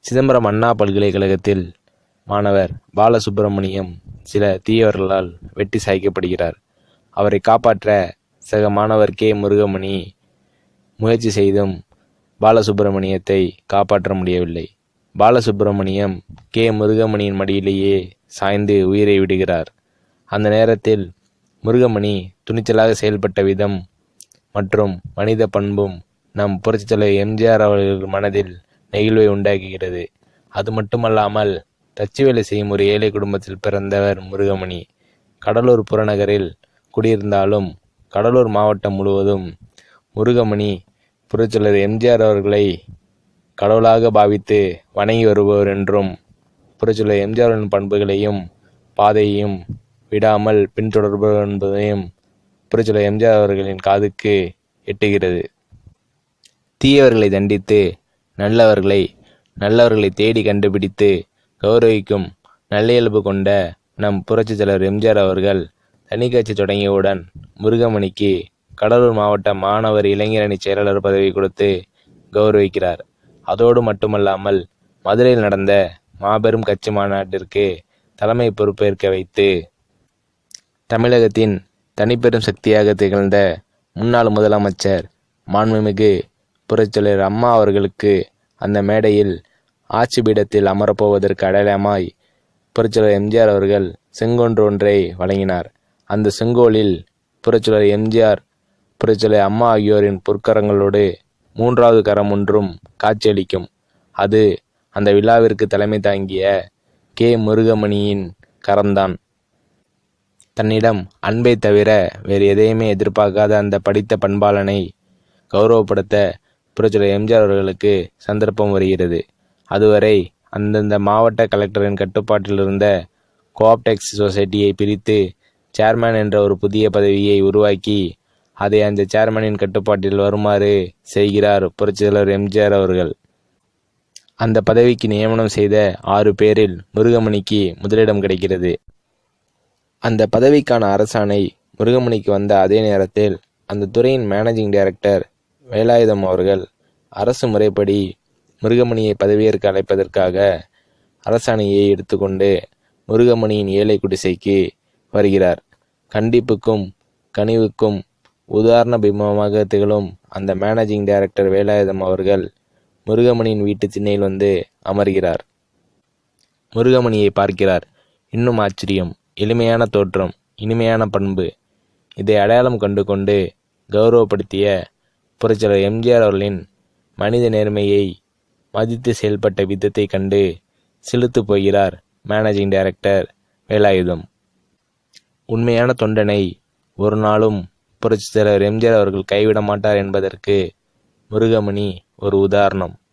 சிதம்பரம் அண்ணா பல்கலைக்கழகத்தில் மாணவர் பாலசுப்பிரமணியம் சில தீயவர்களால் வெட்டி சாய்க்கப்படுகிறார் அவரை காப்பாற்ற சக மாணவர் கே முருகமணி முயற்சி செய்தும் பாலசுப்பிரமணியத்தை காப்பாற்ற முடியவில்லை பாலசுப்பிரமணியம் கே முருகமணியின் மடியிலேயே சாய்ந்து உயிரை விடுகிறார் அந்த நேரத்தில் முருகமணி துணிச்சலாக செயல்பட்ட விதம் மற்றும் மனித பண்பும் நம் புரட்சித்தலைவர் எம்ஜிஆர் அவர்கள் மனதில் நெகிழ்வை உண்டாக்குகிறது அது மட்டுமல்லாமல் தச்சு வேலை செய்யும் ஒரு ஏழை குடும்பத்தில் பிறந்தவர் முருகமணி கடலூர் புறநகரில் குடியிருந்தாலும் கடலூர் மாவட்டம் முழுவதும் முருகமணி புரட்சித்தலைவர் எம்ஜிஆர் அவர்களை கடவுளாக பாவித்து வணங்கி வருபவர் என்றும் புரட்சித்தலைவர் எம்ஜிஆரின் பண்புகளையும் பாதையையும் விடாமல் பின்தொடர்பவர் என்பதையும் புரட்சித்தலைவர் எம்ஜிஆர் அவர்களின் காதுக்கு எட்டுகிறது தீயவர்களை தண்டித்து நல்லவர்களை நல்லவர்களை தேடி கண்டுபிடித்து கௌரவிக்கும் நல்லியல்பு கொண்ட நம் புரட்சித் தலைவர் எம்ஜிஆர் அவர்கள் தனிக்கட்சி தொடங்கியவுடன் முருகமணிக்கு கடலூர் மாவட்ட மாணவர் இளைஞரணி செயலாளர் பதவி கொடுத்து கௌரவிக்கிறார் அதோடு மட்டுமல்லாமல் மதுரையில் நடந்த மாபெரும் கட்சி மாநாட்டிற்கு தலைமை பொறுப்பேற்க வைத்து தமிழகத்தின் தனிப்பெரும் சக்தியாக திகழ்ந்த முன்னாள் முதலமைச்சர் மாண்புமிகு புரட்சித்தலைவர் அம்மா அவர்களுக்கு அந்த மேடையில் ஆட்சி பீடத்தில் அமரப்போவதற்கு அடையாளமாய் புரட்சித்தலைவர் எம்ஜிஆர் அவர்கள் செங்கொன்று ஒன்றை வழங்கினார் அந்த செங்கோலில் புரட்சித்தலைவர் எம்ஜிஆர் புரட்சித்தலைவர் அம்மா ஆகியோரின் பொற்கரங்களோடு மூன்றாவது கரம் ஒன்றும் காட்சியளிக்கும் அது அந்த விழாவிற்கு தலைமை தாங்கிய கே முருகமணியின் கரம்தான் தன்னிடம் அன்பை தவிர வேறு எதையுமே எதிர்பார்க்காத அந்த படித்த பண்பாளனை கௌரவப்படுத்த புரட்சித்தலைவர் எம்ஜிஆர் அவர்களுக்கு சந்தர்ப்பம் வருகிறது அதுவரை அந்தந்த மாவட்ட கலெக்டரின் கட்டுப்பாட்டில் இருந்த கோஆப்டெக்ஸ் சொசைட்டியை பிரித்து சேர்மேன் என்ற ஒரு புதிய பதவியை உருவாக்கி அதை அந்த சேர்மனின் கட்டுப்பாட்டில் வருமாறு செய்கிறார் புரட்சித்தலைவர் எம்ஜிஆர் அவர்கள் அந்த பதவிக்கு நியமனம் செய்த ஆறு பேரில் முருகமணிக்கு முதலிடம் கிடைக்கிறது அந்த பதவிக்கான அரசாணை முருகமணிக்கு வந்த அதே நேரத்தில் அந்த துறையின் மேனேஜிங் டைரக்டர் வேலாயுதம் அவர்கள் அரசு முறைப்படி முருகமணியை பதவியேற்க அழைப்பதற்காக அரசாணையை எடுத்துக்கொண்டு முருகமணியின் ஏழை குடிசைக்கு வருகிறார் கண்டிப்புக்கும் கனிவுக்கும் உதாரண பிம்பமாக திகழும் அந்த மேனேஜிங் டைரக்டர் வேலாயுதம் அவர்கள் முருகமணியின் வீட்டு திண்ணையில் வந்து அமர்கிறார் முருகமணியை பார்க்கிறார் இன்னும் ஆச்சரியம் எளிமையான தோற்றம் இனிமையான பண்பு இதை அடையாளம் கண்டு கொண்டு கௌரவப்படுத்திய புரட்சியாளர் எம்ஜிஆர் அவர்களின் மனித நேர்மையை மதித்து செயல்பட்ட விதத்தை கண்டு சிலுத்து போகிறார் மேனேஜிங் டைரக்டர் வேலாயுதம் உண்மையான தொண்டனை ஒரு நாளும் புரட்சித் தலைவர் எம்ஜிஆர் அவர்கள் கைவிட மாட்டார் என்பதற்கு முருகமணி ஒரு உதாரணம்